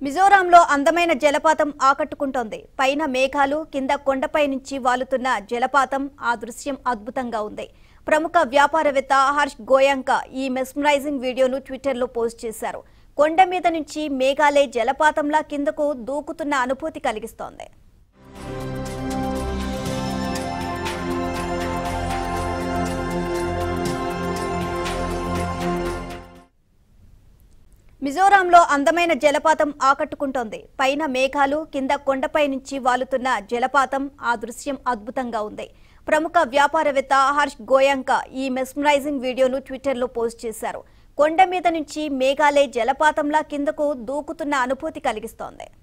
మిజోరాంలో అందమైన జలపాతం ఆకట్టుకుంటోంది పైన మేఘాలు కింద కొండపై నుంచి వాలుతున్న జలపాతం ఆ దృశ్యం అద్భుతంగా ఉంది ప్రముఖ వ్యాపారవేత్త హర్ష్ గోయాంక ఈ మెస్మరైజింగ్ వీడియోను ట్విట్టర్లో పోస్ట్ చేశారు కొండ మీద నుంచి మేఘాలే జలపాతంలా కిందకు దూకుతున్న అనుభూతి కలిగిస్తోంది మిజోరాంలో అందమైన జలపాతం ఆకట్టుకుంటోంది పైన మేఘాలు కింద కొండపై నుంచి వాలుతున్న జలపాతం ఆ దృశ్యం అద్భుతంగా ఉంది ప్రముఖ వ్యాపారవేత్త హర్ష్ గోయాంక ఈ మెస్మరైజింగ్ వీడియోను ట్విట్టర్లో పోస్ట్ చేశారు కొండ మీద నుంచి మేఘాలే జలపాతంలా కిందకు దూకుతున్న అనుభూతి కలిగిస్తోంది